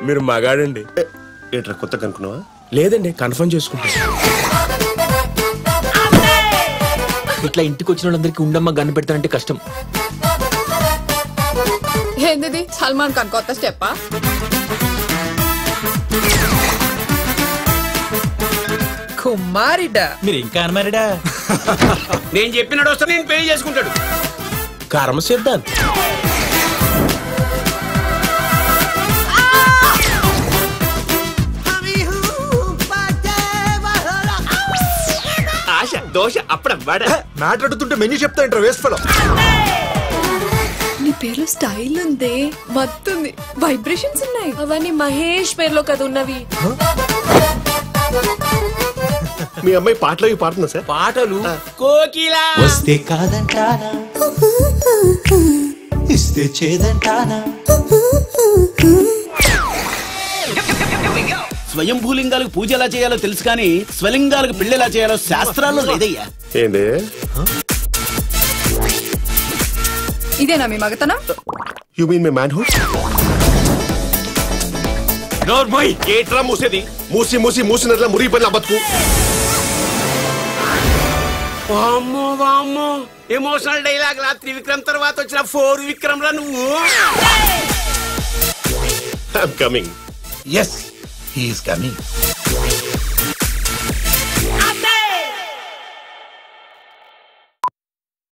మీరు మగాడండి ఏ, ఏంట్రా కొత్త కనుక్కున్నావా లేదండి కన్ఫర్మ్ చేసుకుంటాను ఇట్లా ఇంటికి వచ్చిన వాళ్ళందరికీ ఉండమ్మ గన్ను పెడతానంటే కష్టం ఏంది సల్మాన్ ఖాన్ కొత్త స్టెప్పా కుమారిడ మీరు ఇంకా అనమారిడా నేను చెప్పినాడు వస్తే నేను పెళ్లి చేసుకుంటాడు కర్మ సిద్ధాంత్ ఆశ దోశ అప్పుడ వడ మ్యాటర్ అడుగుతుంటే మెన్యూ చెప్తా ఇంటర్ వేస్ట్ ఫెలో నీ పేరు స్టైల్ ఉంది మత్తుంది వైబ్రేషన్స్ ఉన్నాయి అవన్నీ మహేష్ పేర్లో కదా ఉన్నవి మీ అమ్మాయి పాటలు అవి పాడుతుందా సార్ పాటలు కోకిలా వస్తే కాదంటానా ఇస్తే చేదంటానా స్వయంభూలింగాలకు పూజ ఎలా చేయాలో తెలుసు కానీ స్వలింగాలకు పెళ్లి ఎలా చేయాలో శాస్త్రాల్లో లేదయ్యా ఏంటి ఇదేనా మీ మగతనం you mean my manhood నోర్మోయ్ ఏట్రా మూసేది మూసి మూసి మూసినట్లా మురిగిపోయిన బతుకు వామ్మో వామ్మో ఎమోషనల్ డైలాగ్ లా త్రివిక్రమ్ తర్వాత వచ్చిన ఫోర్ విక్రమ్ రా నువ్వు I'm coming yes he's coming